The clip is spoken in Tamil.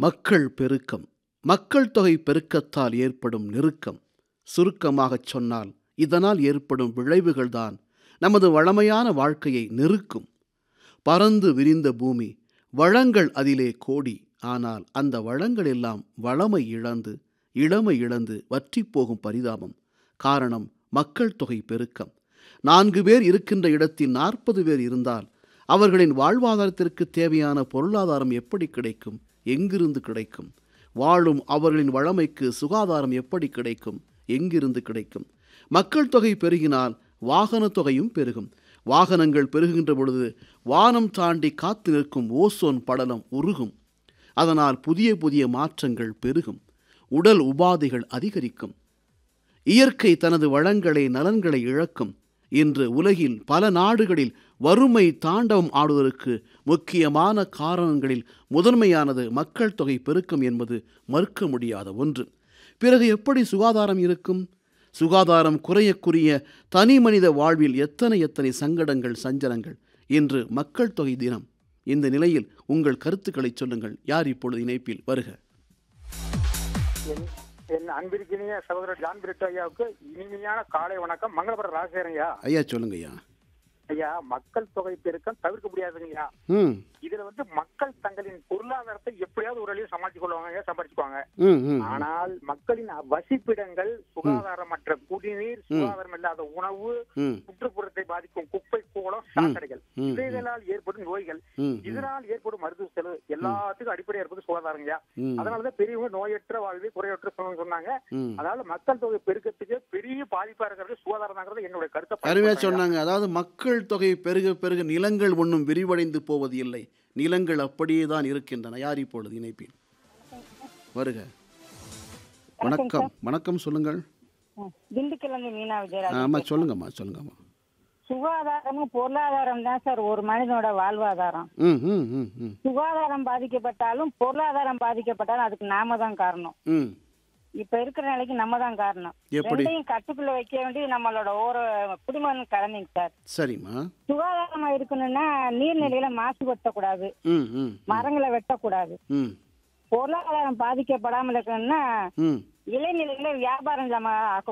மக்கள் பெருக்கம் மக்கள் தொகை பெருக்கத்தால் ஏற்படும் நெருக்கம் சுருக்கமாகச் சொன்னால் இதனால் ஏற்படும் விளைவுகள்தான் நமது வளமையான வாழ்க்கையை நெருக்கும் பறந்து விரிந்த பூமி வளங்கள் அதிலே கோடி ஆனால் அந்த வளங்கள் எல்லாம் வளமை இழந்து இளமை இழந்து வற்றிப் போகும் பரிதாபம் காரணம் மக்கள் தொகை பெருக்கம் நான்கு பேர் இருக்கின்ற இடத்தில் நாற்பது பேர் இருந்தால் அவர்களின் வாழ்வாதாரத்திற்கு தேவையான பொருளாதாரம் எப்படி கிடைக்கும் எங்கிருந்து கிடைக்கும் வாழும் அவர்களின் வளமைக்கு சுகாதாரம் எப்படி கிடைக்கும் எங்கிருந்து கிடைக்கும் மக்கள் தொகை பெருகினால் வாகன தொகையும் பெருகும் வாகனங்கள் பெருகுகின்ற பொழுது வானம் தாண்டி காத்து நிற்கும் ஓசோன் படலம் உருகும் அதனால் புதிய புதிய மாற்றங்கள் பெருகும் உடல் உபாதைகள் அதிகரிக்கும் இயற்கை தனது வளங்களை நலன்களை இழக்கும் இன்று உலகில் பல நாடுகளில் வறுமை தாண்டவம் ஆடுவதற்கு முக்கியமான காரணங்களில் முதன்மையானது மக்கள் தொகை பெருக்கம் என்பது மறுக்க முடியாத ஒன்று பிறகு எப்படி சுகாதாரம் இருக்கும் சுகாதாரம் குறையக்குரிய தனி மனித வாழ்வில் எத்தனை எத்தனை சங்கடங்கள் சஞ்சலங்கள் இன்று மக்கள் தொகை தினம் இந்த நிலையில் உங்கள் கருத்துக்களை சொல்லுங்கள் யார் இப்பொழுது இணைப்பில் வருக என் என் அன்பிற்கினிய சகோதரர் ஜான் பிரிட்டோ ஐயாவுக்கு இனிமையான காலை வணக்கம் மங்களபுரம் ராஜசேகரன் ஐயா ஐயா சொல்லுங்க ஐயா ஐயா மக்கள் தொகை பெருக்கம் தவிர்க்க முடியாதுங்க ஐயா ம் இதுல வந்து மக்கள் தங்களின் பொருளாதாரத்தை எப்படியாவது ஒரு வழியில் சமாளிச்சு கொள்வாங்க ஐயா சம்பாதிச்சுக்குவாங்க ம் ம் ஆனால் மக்களின் வசிப்பிடங்கள் சுகாதாரமற்ற குடிநீர் சுகாதாரம் இல்லாத உணவு ம் சுற்றுப்புறத்தை பாதிக்கும் குப்பை கூலம் சாக்கடைகள் ம், இவைகளால் ஏற்படும் நோய்கள் ம் இதனால் ஏற்படும் மருத்துவ செலவு எல்லாத்துக்கும் அடிப்படையா இருப்பது சுகாதாரம் ஐயா ம் அதனாலதான் பெரியவங்க நோயற்ற வாழ்வே குறையற்ற சுகம்னு சொன்னாங்க ம் அதனால மக்கள் தொகை பெருக்கத்துக்கு பெரிய பாதிப்பா இருக்கிறது சுகாதாரம் தாங்கிறது என்னுடைய கருத்தை அருமையாக பதிவு சொன்னாங்க அதாவது மக்கள் தொகை பெருக பெருக நிலங்கள் ஒன்றும் விரிவடைந்து போவது இல்லை நிலங்கள் அப்படியே தான் இருக்கின்றன யார் இப்பொழுது இணைப்பில் வருக வணக்கம் வணக்கம் சொல்லுங்கள் திண்டுக்கல்ல இருந்து மீனா விஜயராஜ் ஆமாம் சொல்லுங்கம்மா சொல்லுங்கம்மா சுகாதாரமும் பொருளாதாரம் தான் சார் ஒரு மனிதனோட வாழ்வாதாரம் ம் ம் ம் ம் சுகாதாரம் பாதிக்கப்பட்டாலும் பொருளாதாரம் பாதிக்கப்பட்டாலும் அதுக்கு நாம தான் காரணம் ம் இப்ப இருக்கிற நிலைக்கு நம்ம தான் காரணம் எப்படி ரெண்டையும் கட்டுக்குள்ள வைக்க வேண்டியது நம்மளோட ஒரு குடிமகன் கடமைங்க சார் சரிம்மா சுகாதாரமா இருக்கணும்னா நீர்நிலையில மாசுபடுத்தக்கூடாது ம் ம் மரங்களை வெட்டக்கூடாது ம் பொருளாதாரம் பாதிக்கப்படாமல் இருக்கணும்னா ம் இளைநிலையில வியாபாரம் ஜாம